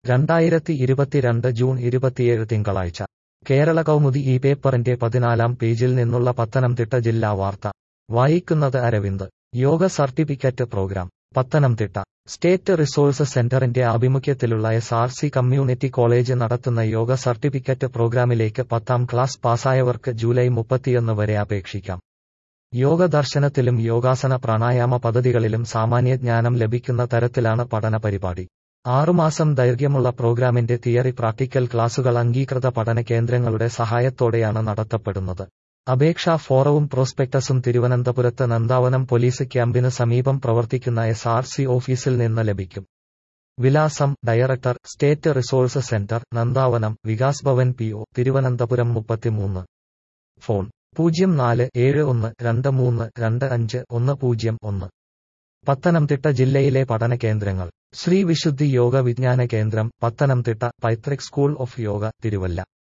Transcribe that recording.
രണ്ടായിരത്തി ഇരുപത്തിരണ്ട് ജൂൺ ഇരുപത്തിയേഴ് തിങ്കളാഴ്ച കേരള കൗമുദി ഈ പേപ്പറിന്റെ പതിനാലാം പേജിൽ നിന്നുള്ള പത്തനംതിട്ട ജില്ലാ വാർത്ത വായിക്കുന്നത് Aravind yoga certificate program Pathanamthitta state resource സെന്ററിന്റെ ആഭിമുഖ്യത്തിലുള്ള S R C community college നടത്തുന്ന യോഗ സർട്ടിഫിക്കറ്റ് പ്രോഗ്രാമിലേക്ക് പത്താം ക്ലാസ് പാസ്സായവർക്ക് ജൂലൈ മുപ്പത്തിയൊന്ന് വരെ അപേക്ഷിക്കാം യോഗ ദർശനത്തിലും യോഗാസന പ്രാണായാമ പദ്ധതികളിലും സാമാന്യജ്ഞാനം ലഭിക്കുന്ന തരത്തിലാണ് പഠന പരിപാടി ആറുമാസം ദൈർഘ്യമുള്ള പ്രോഗ്രാമിന്റെ തിയറി പ്രാക്ടിക്കൽ ക്ലാസുകൾ അംഗീകൃത പഠന കേന്ദ്രങ്ങളുടെ സഹായത്തോടെയാണ് നടത്തപ്പെടുന്നത് അപേക്ഷാ ഫോറവും പ്രോസ്പെക്ടസും തിരുവനന്തപുരത്ത് നന്ദാവനം പോലീസ് ക്യാമ്പിന് സമീപം പ്രവർത്തിക്കുന്ന എസ് ആർ സി ഓഫീസിൽ നിന്ന് ലഭിക്കും വിലാസം director state resource centre Nandavanam Vikas Bhavan P O Thiruvananthapuram മുപ്പത്തിമൂന്ന് ഫോൺ പൂജ്യം നാല് ഏഴ് ഒന്ന് രണ്ട് മൂന്ന് രണ്ട് അഞ്ച് ഒന്ന് പൂജ്യം ഒന്ന് പത്തനംതിട്ട ജില്ലയിലെ പഠന കേന്ദ്രങ്ങൾ ശ്രീ വിശുദ്ധി Yoga Vijnana Kendram Pathanamthitta Paithruk school of yoga Thiruvalla